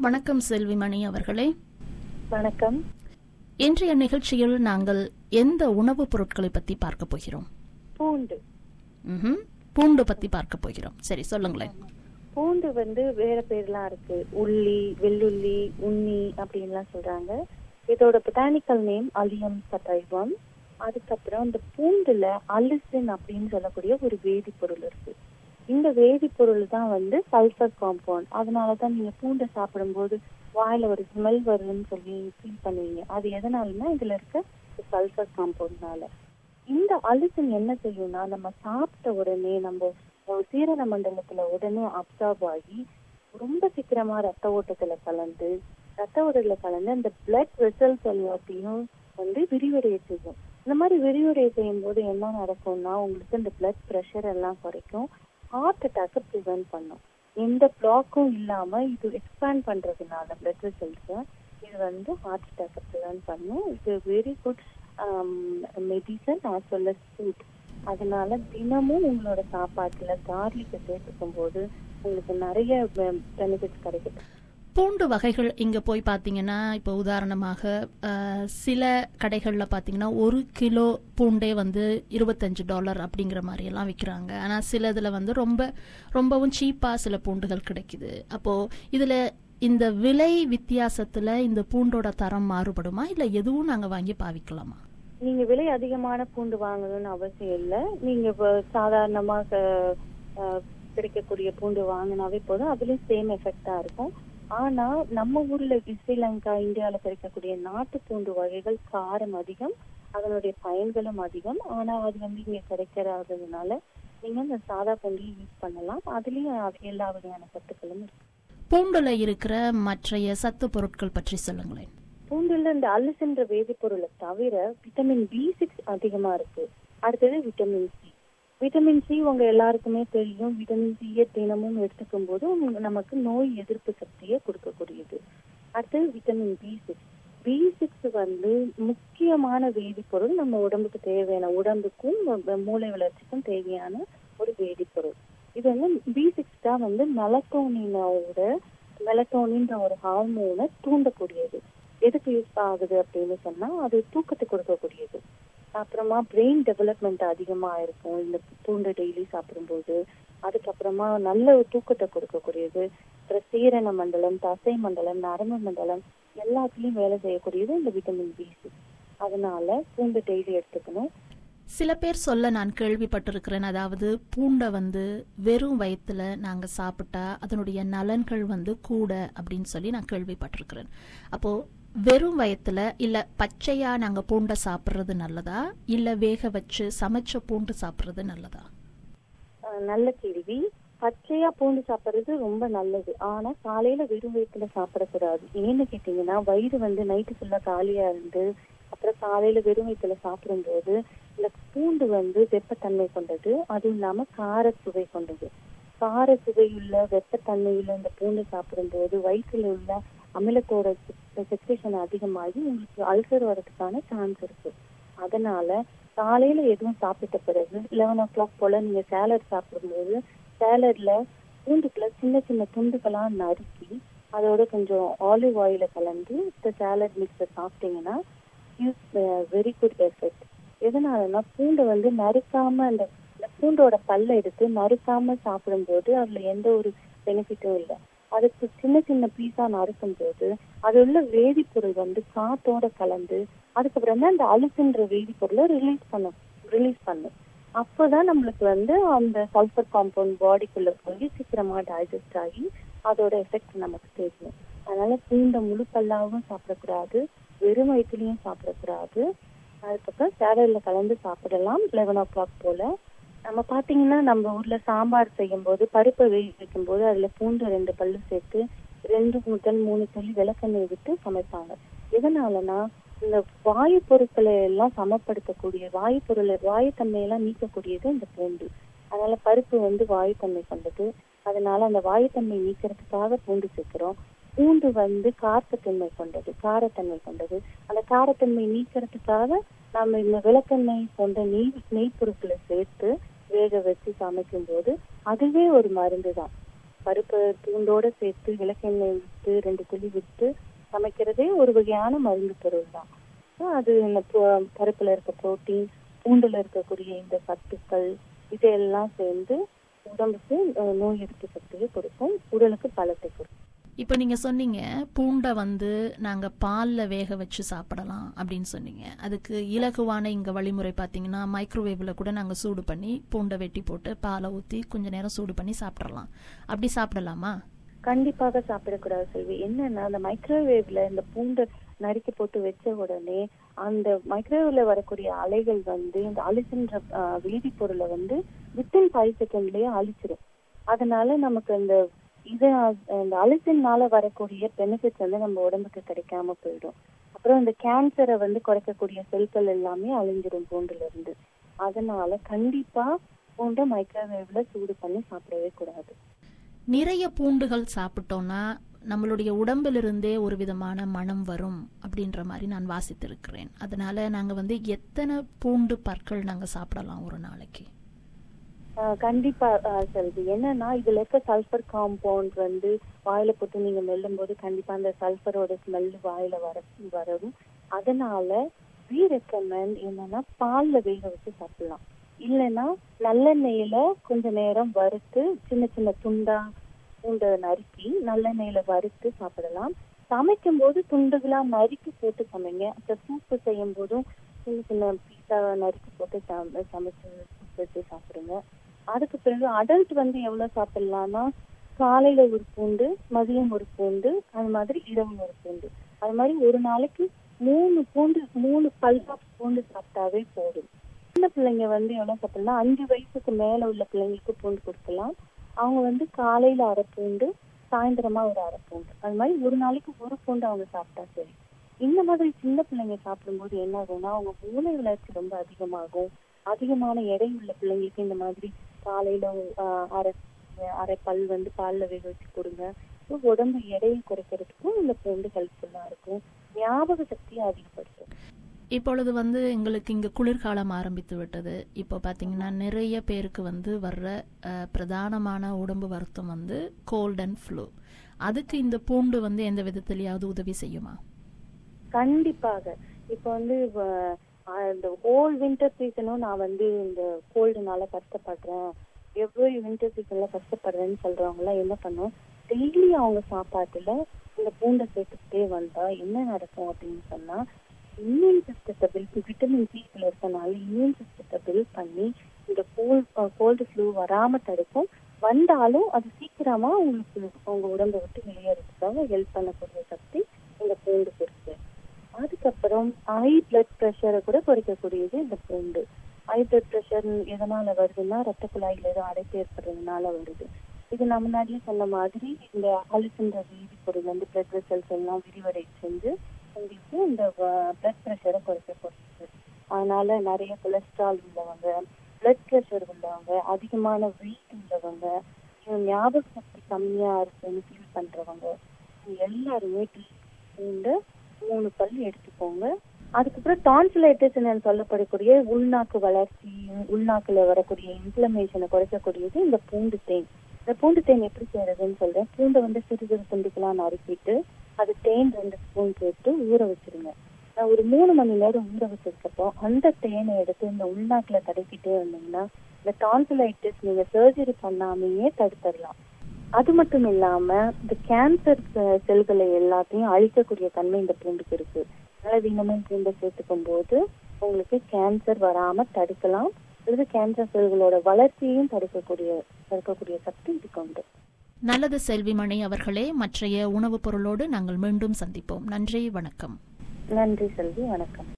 வணக்கம் செல்விமணி அவர்களே வணக்கம் இன்றைய நிகழ்ச்சியில் நாங்கள் எந்த உணவுப் பொருட்களை பத்தி பார்க்க போகிறோம் பூண்டு ம்ஹும். பூண்டு பத்தி பார்க்க போகிறோம் சரி சொல்லுங்களேன் பூண்டு வந்து வேற பேர்லாம் இருக்கு உள்ளி வெள்ளுள்ளி உண்ணி அப்படின்லாம் சொல்றாங்க இதோட பொட்டானிக்கல் நேம் அலியம் சதைவம் அதுக்கப்புறம் இந்த பூண்டுல அலிசின் அப்படின்னு சொல்லக்கூடிய ஒரு வேதிப்பொருள் இருக்கு இந்த வேதிப்பொருள் தான் வந்து சல்ஃபர் காம்பவுண்ட் அதனாலதான் நீங்க பூண்டை சாப்பிடும்போது வாயில ஒரு ஸ்மெல் வருதுன்னு சொல்லி ஃபீல் பண்ணுவீங்க அது எதனாலன்னா இதுல இருக்க சல்ஃபர் காம்பவுண்ட்னால இந்த அலிசின் என்ன செய்யும்னா நம்ம சாப்பிட்ட உடனே நம்ம ஒரு சீரண மண்டலத்துல உடனே அப்சார்ப் ஆகி ரொம்ப சீக்கிரமா ரத்த ஓட்டத்துல கலந்து ரத்த ஓட்டத்துல கலந்து அந்த பிளட் வெசல்ஸ் எல்லாத்தையும் வந்து விரிவடைய செய்யும் இந்த மாதிரி விரிவடைய செய்யும் போது என்ன நடக்கும்னா உங்களுக்கு இந்த பிளட் ப்ரெஷர் எல்லாம் குறைக்கும் ஹார்ட் அட்டாக்கை ப்ரிவென்ட் பண்ணும் எந்த பிளாக்கும் இல்லாம இது எக்ஸ்பேண்ட் பண்றதுனால பிளட் வெசல்ஸ் இது வந்து ஹார்ட் அட்டாக்கை ப்ரிவென்ட் பண்ணும் இது very good medicine as well as food அதனால தினமும் உங்களோட சாப்பாட்டுல கார்லிக்கை சேர்த்துக்கும் போது உங்களுக்கு நிறைய பெனிஃபிட்ஸ் கிடைக்குது பூண்டு வகைகள் இங்க போய் பாத்தீங்கன்னா இப்போ உதாரணமாக அஹ், சில கடைகள்ல பாத்தீங்கன்னா ஒரு கிலோ பூண்டே வந்து இருபத்தஞ்சு டாலர் அப்படிங்கிற மாதிரி எல்லாம் விற்கிறாங்க ஆனா சிலதுல வந்து ரொம்ப ரொம்பவும் சீப்பா சில பூண்டுகள் கிடைக்குது அப்போ இதுல இந்த விலை வித்தியாசத்துல இந்த பூண்டோட தரம் மாறுபடுமா இல்ல எதுவும் நாங்க வாங்கி பாவிக்கலாமா நீங்க விலை அதிகமான பூண்டு வாங்கணும்னு அவசியம் இல்ல நீங்க இப்ப சாதாரணமா க- அஹ், கிடைக்கக்கூடிய பூண்டு வாங்கினாவே போதும் அதுலயும் சேம் எஃபெக்டா இருக்கும் ஆனா நம்ம ஊர்ல ஸ்ரீலங்கா இந்தியால கிடைக்கக்கூடிய நாட்டு பூண்டு வகைகள் காரம் அதிகம் அதனுடைய பயன்களும் அதிகம் ஆனா அது வந்து இங்க கிடைக்காததுனால நீங்க இந்த சாதா பூண்டையும் யூஸ் பண்ணலாம் அதுலயும் அது எல்லா வகையான சத்துக்களும் இருக்கு பூண்டுல இருக்கிற மற்றைய சத்து பொருட்கள் பற்றி சொல்லுங்களேன் பூண்டுல இந்த அலிசின்ற வேதிப்பொருளை தவிர விட்டமின் பி சிக்ஸ் அதிகமா இருக்கு அடுத்தது விட்டமின் சி விட்டமின் சி உங்க எல்லாருக்குமே தெரியும் விட்டமின் சியை தினமும் எடுத்துக்கும் போது உங்க- நமக்கு நோய் எதிர்ப்பு சக்தியை கொடுக்கக்கூடியது அடுத்தது vitamin B six B six வந்து முக்கியமான வேதிப்பொருள் நம்ம உடம்புக்கு தேவையான உடம்புக்கும் ம- மூளை வளர்ச்சிக்கும் தேவையான ஒரு வேதிப்பொருள் இது வந்து பி சிக்ஸ் தான் வந்து மெலட்டோனினோட மெலட்டோனின்ற ஒரு ஹார்மோனை தூண்டக்கூடியது எதுக்கு யூஸ் ஆகுது அப்படின்னு சொன்னா அது தூக்கத்தை கொடுக்கக்கூடியது அப்புறமா பிரெயின் டெவலப்மெண்ட் அதிகமா இருக்கும் இந்த பூண்டு டெய்லி சாப்பிடும்போது அதுக்கப்புறமா நல்ல ஒரு தூக்கத்தை கொடுக்கக்கூடியது அப்புறம் சீரண மண்டலம் தசை மண்டலம் நரம்பு மண்டலம் எல்லாத்துலயும் வேலை செய்யக்கூடியது இந்த விட்டமின் பி சிக்ஸ் அதனால பூண்டு டெய்லி எடுத்துக்கணும் சில பேர் சொல்ல நான் கேள்விப்பட்டிருக்கிறேன் அதாவது பூண்டை வந்து வெறும் வயித்துல நாங்க சாப்பிட்டா அதனுடைய நலன்கள் வந்து கூட அப்படின்னு சொல்லி நான் கேள்விப்பட்டிருக்கிறேன் அப்போ வெறும் வயத்துல இல்ல பச்சையா நாங்க பூண்டை சாப்பிடுறது நல்லதா இல்ல வேக வச்சு சமைச்ச பூண்டு சாப்பிடுறது நல்லதா அஹ் நல்ல கேள்வி பச்சையா பூண்டு சாப்பிடுறது ரொம்ப நல்லது ஆனா காலையில வெறும் வயிற்றுல சாப்பிடக்கூடாது ஏன்னு கேட்டீங்கன்னா வயிறு வந்து நைட்டு ஃபுல்லா காலியா இருந்து அப்புறம் காலையில வெறும் வயிற்றுல சாப்பிடும்போது இந்த பூண்டு வந்து வெப்பத்தன்மை கொண்டது அதுவும் இல்லாம கார சுவை கொண்டது கார சுவையுள்ள வெப்பத்தன்மையுள்ள இந்த பூண்டு சாப்பிடும்போது வயிற்றுல உள்ள அமிலத்தோட செக்ரேஷன் அதிகமாகி உங்களுக்கு அல்சர் வரதுக்கான சான்ஸ் இருக்கு அதனால காலையில எதுவும் சாப்பிட்ட பிறகு லெவன் ஓ கிளாக் போல நீங்க சேலட் சாப்பிடும்போது சேலட்ல பூண்டுக்குள்ள சின்ன சின்ன துண்டுகளா நறுக்கி அதோட கொஞ்சம் ஆலிவ் ஆயில கலந்து இந்த சேலட் மிக்ஸை சாப்பிட்டீங்கன்னா யூஸ் வெரி குட் எஃபெக்ட் எதனாலன்னா பூண்டை வந்து நறுக்காம அந்த இந்த பூண்டோட பல்ல எடுத்து நறுக்காம சாப்பிடும்போது அதுல எந்த ஒரு பெனிஃபிட்டும் இல்லை அதுக்கு சின்ன சின்ன பீஸா நறுக்கும் போது அது உள்ள வேதிப்பொருள் வந்து காத்தோட கலந்து அதுக்கப்புறம் தான் அந்த அலுசுன்ற வேதிப்பொருளை ரிலீஸ் பண்ணும் ரிலீஸ் பண்ணும் அப்போதான் நம்மளுக்கு வந்து அந்த சல்ஃபர் காம்பவுண்ட் பாடிக்குள்ள போய் சீக்கிரமா டைஜஸ்ட் ஆகி அதோட எஃபெக்ட் நமக்கு தெரியும் அதனால பூண்டை முழு பல்லாவும் சாப்பிடக்கூடாது வெறும் வயிற்றுலையும் சாப்பிடக்கூடாது அதுக்கப்புறம் சேலட்ல கலந்து சாப்பிடலாம் லெவன் ஓ கிளாக் போல நம்ம பாத்தீங்கன்னா நம்ம ஊர்ல சாம்பார் செய்யும் போது பருப்பை வேக வைக்கும் போது அதுல பூண்டு ரெண்டு பல்லு சேர்த்து ரெண்டு முதல் மூணு துளி விளக்கெண்ணெய் விட்டு சமைப்பாங்க எதனாலனா இந்த வாயு பொருட்களை எல்லாம் சமப்படுத்தக்கூடிய வாயு பொருளை வாயுத்தன்மையெல்லாம் நீக்கக்கூடியது இந்த பூண்டு அதனால பருப்பு வந்து வாயுத்தன்மை கொண்டது அதனால அந்த வாயுத்தன்மை நீக்கிறதுக்காக பூண்டு சேர்க்கிறோம் பூண்டு வந்து காரத்தன்மை கொண்டது காரத்தன்மை கொண்டது அந்த காரத்தன்மை நீக்கிறதுக்காக நாம இந்த விளக்கெண்ணெய் போன்ற நெய் நெய் பொருட்களை சேர்த்து வேக வச்சு சமைக்கும் போது அதுவே ஒரு மருந்து தான் பருப்பு பூண்டோட சேர்த்து விளக்கெண்ணெய் விட்டு ரெண்டு துளி விட்டு சமைக்கிறதே ஒரு வகையான மருந்து பொருள் தான் So, அது இந்த பு- பருப்புல இருக்க புரோட்டீன் பூண்டுல இருக்கக்கூடிய இந்த சத்துக்கள் இதெல்லாம் சேர்ந்து உடம்புக்கு அஹ், நோய் எதிர்ப்பு சக்தியை கொடுக்கும் உடலுக்கு பலத்தை கொடுக்கும் இப்போ நீங்க சொன்னீங்க பூண்டை வந்து நாங்க பால்ல வேக வச்சு சாப்பிடலாம் அப்படின்னு சொன்னீங்க அதுக்கு இலகுவான இங்க வழிமுறை பாத்தீங்கன்னா மைக்ரோவேவ்ல கூட நாங்க சூடு பண்ணி பூண்டை வெட்டி போட்டு பாலை ஊத்தி கொஞ்ச நேரம் சூடு பண்ணி சாப்பிடலாம் அப்படி சாப்பிடலாமா கண்டிப்பாக சாப்பிடக்கூடாது செல்வி என்னன்னா அந்த மைக்ரோவேவ்ல இந்த பூண்டை நறுக்கி போட்டு வச்ச உடனே அந்த மைக்ரோவேவ்ல வரக்கூடிய அலைகள் வந்து இந்த அழிச்சுன்ற ஆஹ், வேதிப்பொருளை வந்து வித்தின் ஃபைவ் செகண்ட்லயே அழிச்சிடும் அதனால நமக்கு அந்த இது இந்த அழிச்சினால வரக்கூடிய பெனிஃபிட்ஸ் வந்து நம்ம உடம்புக்கு கிடைக்காம போயிடும் அப்புறம் இந்த கேன்சரை வந்து குறைக்கக்கூடிய செல்கள் எல்லாமே அழிஞ்சிடும் பூண்டுல இருந்து அதனால கண்டிப்பா பூண்டை மைக்ரோவேவ்ல சூடு பண்ணி சாப்பிடவே கூடாது நிறைய பூண்டுகள் சாப்பிட்டோம்னா நம்மளுடைய உடம்பிலிருந்தே ஒரு விதமான மனம் வரும் அப்படின்ற மாதிரி நான் வாசித்திருக்கிறேன் அதனால நாங்க வந்து எத்தனை பூண்டு பற்கள் நாங்க சாப்பிடலாம் ஒரு நாளைக்கு ஆஹ் கண்டிப்பா ஆஹ் செல்வி என்னன்னா இதுல இருக்க சல்ஃபர் காம்பவுண்ட் வந்து வாயில போட்டு நீங்க மெல்லும் போது கண்டிப்பா அந்த சல்ஃபரோட ஸ்மெல் வாயில வர வரும் அதனால வி ரெக்கமெண்ட் என்னன்னா பால்ல வேக வச்சு சாப்பிடலாம் இல்லைன்னா நல்லெண்ணெயில கொஞ்ச நேரம் வறுத்து சின்ன சின்ன துண்டா பூண்டை நறுக்கி நல்லெண்ணெயில வறுத்து சாப்பிடலாம் சமைக்கும் போது துண்டுகளா நறுக்கி போட்டு சமைங்க அப்புறம் சூப்பு செய்யும் போதும் சின்ன சின்ன பீஸா நறுக்கி போட்டு சம- சமைச்சு சூப் வச்சு சாப்பிடுங்க அதுக்கு பிறகு அடல்ட் வந்து எவ்வளவு சாப்பிடலாம்னா காலையில ஒரு பூண்டு மதியம் ஒரு பூண்டு அது மாதிரி இரவு ஒரு பூண்டு அது மாதிரி ஒரு நாளைக்கு மூணு பூண்டு மூணு பல்பா பூண்டு சாப்பிட்டாவே போதும் சின்ன பிள்ளைங்க வந்து எவ்வளவு சாப்பிடலாம் அஞ்சு வயசுக்கு மேல உள்ள பிள்ளைங்களுக்கு பூண்டு கொடுக்கலாம் அவங்க வந்து காலையில அரை பூண்டு சாயந்தரமா ஒரு அரை பூண்டு அது மாதிரி ஒரு நாளைக்கு ஒரு பூண்டு அவங்க சாப்பிட்டா சரி இந்த மாதிரி சின்ன பிள்ளைங்க சாப்பிடும்போது என்ன ஆகும்னா அவங்க மூளை வளர்ச்சி ரொம்ப அதிகமாகும் அதிகமான எடை உள்ள பிள்ளைங்களுக்கு இந்த மாதிரி காலையில ஆஹ், அரை அரை பல் வந்து பால்ல வேக வச்சு கொடுங்க So, உடம்பு எடையை குறைக்கிறதுக்கும் இந்த பூண்டு ஹெல்ப்ஃபுல்லா இருக்கும் ஞாபக சக்தியை அதிகப்படுத்தும் இப்பொழுது வந்து எங்களுக்கு இங்க குளிர்காலம் ஆரம்பித்து விட்டது இப்போ பாத்தீங்கன்னா நிறைய பேருக்கு வந்து வர்ற அஹ், பிரதானமான உடம்பு வருத்தம் வந்து கோல்ட் அண்ட் ஃப்ளூ அதுக்கு இந்த பூண்டு வந்து எந்த விதத்திலேயாவது உதவி செய்யுமா கண்டிப்பாக இப்போ வந்து வ- ஆஹ் இந்த ஹோல் வின்டர் சீசனும் நான் வந்து இந்த கோல்டுனால கஷ்டப்படுறேன் எவ்வளவு வின்டர் சீசன்ல கஷ்டப்படுறேன்னு சொல்றவங்க எல்லாம் என்ன பண்ணும் டெய்லி அவங்க சாப்பாட்டுல இந்த பூண்டை சேர்த்துக்கிட்டே வந்தா என்ன நடக்கும் அப்படின்னு சொன்னா இம்யூன் சிஸ்டத்தை பில் விட்டமின் சில இருக்கனால இம்யூன் சிஸ்டத்தை பில் பண்ணி இந்த கோல்ட் கோல்டு ஃப்ளூ வராம தடுக்கும் வந்தாலும் அது சீக்கிரமா உங்களுக்கு உங்க உடம்பை விட்டு வெளியேறதுக்காக ஹெல்ப் பண்ணக்கூடிய சக்தி இந்த பூண்டுக்கு இருக்கு அதுக்கப்புறம் ஹை பிளட் ப்ரெஷரை கூட குறைக்கக்கூடியது இந்த பூண்டு ஹை பிளட் ப்ரெஷர் எதனால வருதுன்னா ரத்த குழாயில ஏதோ அடைப்பு ஏற்படுறதுனால வருது இது நான் முன்னாடியே சொன்ன மாதிரி இந்த அழுகின்ற வேதிப்பொருள் வந்து பிளட் வெசல்ஸ் எல்லாம் விரிவடை செஞ்சு உங்களுக்கு இந்த பிளட் ப்ரெஷரை குறைக்கப்படுது அதனால நிறைய கொலஸ்ட்ரால் உள்ளவங்க பிளட் ப்ரெஷர் உள்ளவங்க அதிகமான வெயிட் உள்ளவங்க இன்னும் ஞாபக சக்தி கம்மியா இருக்குன்னு ஃபீல் பண்றவங்க இவங்க எல்லாருமே இந்த மூணு பல் எடுத்துக்கோங்க அதுக்கப்புறம் டான்சிலைட்டிஸ் சொல்லப்படக்கூடிய உள்நாக்கு வளர்ச்சி உள்நாக்குல வரக்கூடிய இன்ஃபிளமேஷனை குறைக்கக்கூடியது இந்த பூண்டு தேன் இந்த பூண்டு தேன் எப்படி செய்யறதுன்னு சொல்றேன் பூண்டை வந்து சிறு சிறு துண்டுகளா நறுக்கிட்டு அது தேன் ரெண்டு ஸ்பூன் போட்டு ஊற வச்சிருங்க நான் ஒரு மூணு மணி நேரம் ஊற வச்சதுக்கப்புறம் அந்த தேனை எடுத்து இந்த உள்நாக்குல தடவிக்கிட்டே வந்தீங்கன்னா இந்த டான்சிலைட்டிஸ் நீங்க சர்ஜரி பண்ணாமையே தடுத்துடலாம் அது மட்டும் இல்லாம இந்த கேன்சர் செல்களை எல்லாத்தையும் அழிக்கக்கூடிய தன்மை இந்த பூண்டுக்கு இருக்கு அதனால தினமும் பூண்டை சேர்த்துக்கும் போது உங்களுக்கு கேன்சர் வராம தடுக்கலாம் அல்லது கேன்சர் செல்களோட வளர்ச்சியையும் தடுக்கக்கூடிய தடுக்கக்கூடிய சக்தி இதுக்கு உண்டு நல்லது செல்விமணி அவர்களே மற்றைய உணவுப் பொருளோடு நாங்கள் மீண்டும் சந்திப்போம் நன்றி வணக்கம் நன்றி செல்வி வணக்கம்